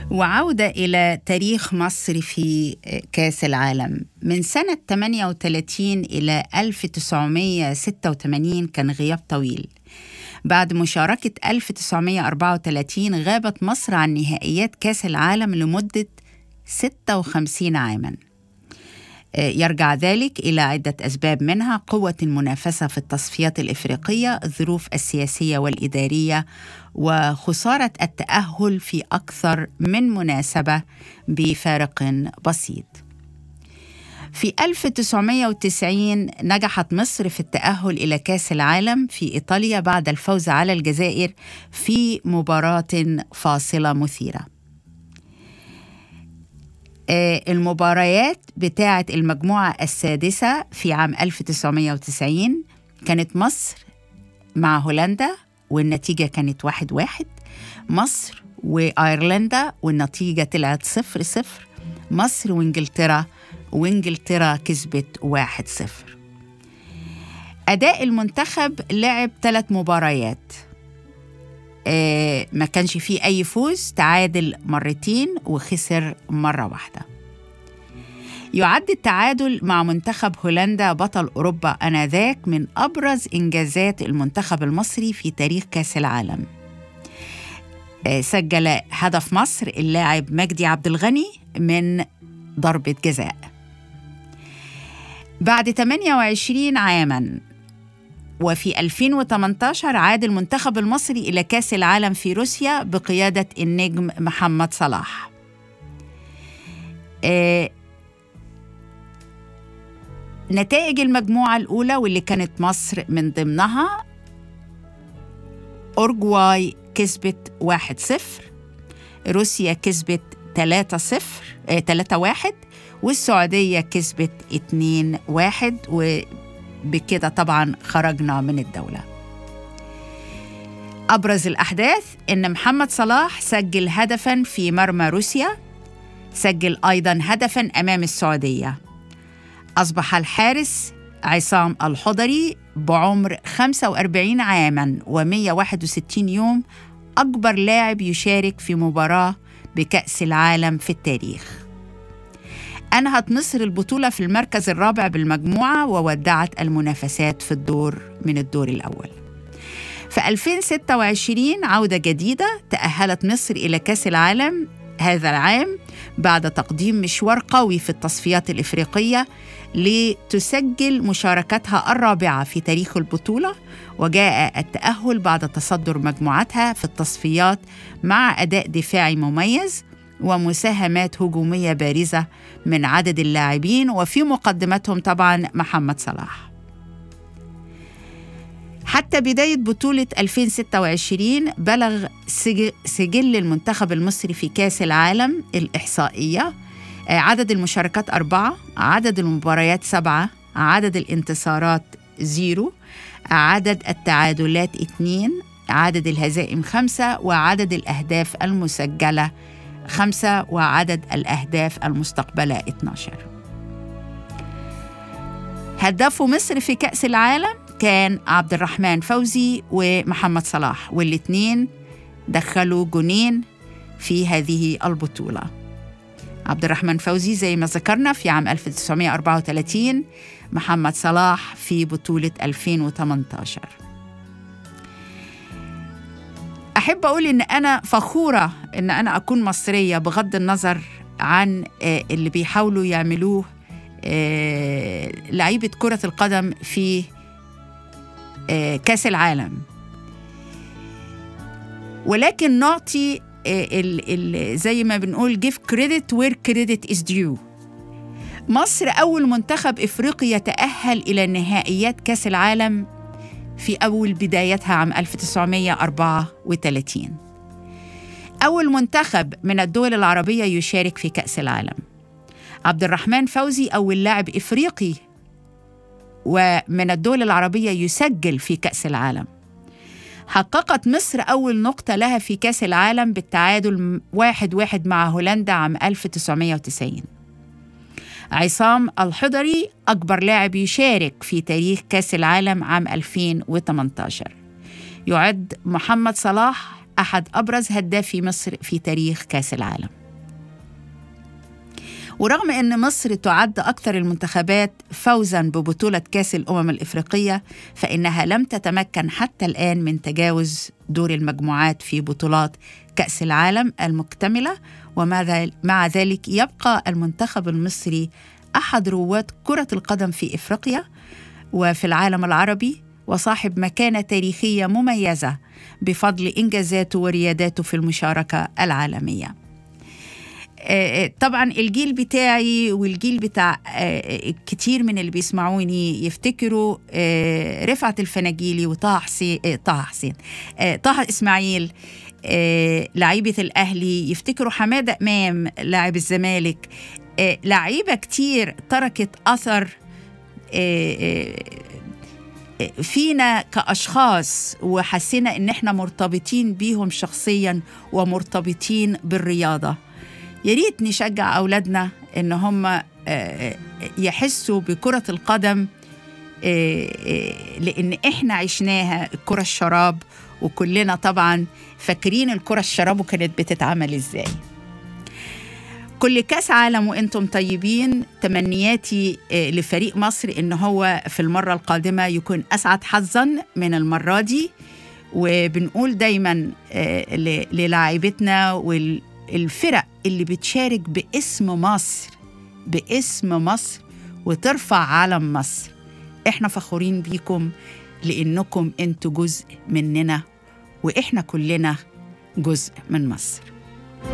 وعودة إلى تاريخ مصر في كأس العالم من سنة 38 إلى 1986 كان غياب طويل بعد مشاركة 1934 غابت مصر عن نهائيات كأس العالم لمدة 56 عاماً يرجع ذلك إلى عدة أسباب منها قوة المنافسة في التصفيات الإفريقية الظروف السياسية والإدارية وخسارة التأهل في أكثر من مناسبة بفارق بسيط في 1990 نجحت مصر في التأهل إلى كأس العالم في إيطاليا بعد الفوز على الجزائر في مباراة فاصلة مثيرة المباريات بتاعة المجموعة السادسة في عام 1990 كانت مصر مع هولندا والنتيجة كانت واحد واحد مصر وأيرلندا والنتيجة طلعت صفر صفر مصر وإنجلترا وإنجلترا كسبت واحد صفر أداء المنتخب لعب ثلاث مباريات آه ما كانش فيه أي فوز تعادل مرتين وخسر مرة واحدة يعد التعادل مع منتخب هولندا بطل أوروبا آنذاك من أبرز إنجازات المنتخب المصري في تاريخ كأس العالم آه سجل هدف مصر اللاعب مجدي عبد الغني من ضربة جزاء بعد 28 عاماً وفي 2018 عاد المنتخب المصري إلى كأس العالم في روسيا بقيادة النجم محمد صلاح آه نتائج المجموعة الأولى واللي كانت مصر من ضمنها أورجواي كسبت 1-0 روسيا كسبت 3-0 آه 3-1 والسعودية كسبت 2-1 و بكده طبعا خرجنا من الدولة أبرز الأحداث إن محمد صلاح سجل هدفا في مرمى روسيا سجل أيضا هدفا أمام السعودية أصبح الحارس عصام الحضري بعمر 45 عاما و161 يوم أكبر لاعب يشارك في مباراة بكأس العالم في التاريخ أنهت مصر البطولة في المركز الرابع بالمجموعة وودعت المنافسات في الدور من الدور الأول في 2026 عودة جديدة تأهلت مصر إلى كأس العالم هذا العام بعد تقديم مشوار قوي في التصفيات الإفريقية لتسجل مشاركتها الرابعة في تاريخ البطولة وجاء التأهل بعد تصدر مجموعتها في التصفيات مع أداء دفاعي مميز ومساهمات هجوميه بارزه من عدد اللاعبين وفي مقدمتهم طبعا محمد صلاح. حتى بداية بطولة 2026 بلغ سجل المنتخب المصري في كأس العالم الإحصائية عدد المشاركات أربعة عدد المباريات سبعة عدد الانتصارات زيرو عدد التعادلات اثنين عدد الهزائم خمسة وعدد الأهداف المسجلة خمسة وعدد الأهداف المستقبلة 12 هداف مصر في كأس العالم كان عبد الرحمن فوزي ومحمد صلاح والاثنين دخلوا جونين في هذه البطولة عبد الرحمن فوزي زي ما ذكرنا في عام 1934 محمد صلاح في بطولة 2018 أحب أقول إن أنا فخورة إن أنا أكون مصرية بغض النظر عن اللي بيحاولوا يعملوه لعيبة كرة القدم في كأس العالم ولكن نعطي ال ال زي ما بنقول give credit where credit is due مصر أول منتخب إفريقي يتأهل إلى نهائيات كأس العالم في أول بدايتها عام 1934 أول منتخب من الدول العربية يشارك في كأس العالم عبد الرحمن فوزي أول لاعب إفريقي ومن الدول العربية يسجل في كأس العالم حققت مصر أول نقطة لها في كأس العالم بالتعادل واحد واحد مع هولندا عام 1990 عصام الحضري أكبر لاعب يشارك في تاريخ كأس العالم عام 2018 يعد محمد صلاح أحد أبرز هدافي مصر في تاريخ كأس العالم ورغم أن مصر تعد أكثر المنتخبات فوزا ببطولة كأس الأمم الإفريقية فإنها لم تتمكن حتى الآن من تجاوز دور المجموعات في بطولات كأس العالم المكتملة ومع ذلك يبقى المنتخب المصري أحد رواد كرة القدم في إفريقيا وفي العالم العربي وصاحب مكانة تاريخية مميزة بفضل إنجازاته ورياداته في المشاركة العالمية آه، آه، طبعا الجيل بتاعي والجيل بتاع آه، كتير من اللي بيسمعوني يفتكروا رفعت الفناجيلي وطه حسين طه حسين طه اسماعيل لعيبة الأهلي يفتكروا حمادة إمام لاعب الزمالك لعيبة كتير تركت أثر فينا كأشخاص وحسينا إن إحنا مرتبطين بيهم شخصيا ومرتبطين بالرياضة يا ريت نشجع أولادنا إن هم آه، آه، يحسوا بكرة القدم آه، لأن إحنا عشناها الكرة الشراب وكلنا طبعا فاكرين الكرة الشراب وكانت بتتعمل إزاي كل كاس عالم وانتم طيبين تمنياتي لفريق مصر ان هو في المره القادمه يكون اسعد حظا من المره دي وبنقول دايما للاعيبتنا وال الفرق اللي بتشارك باسم مصر باسم مصر وترفع علم مصر احنا فخورين بيكم لانكم انتوا جزء مننا واحنا كلنا جزء من مصر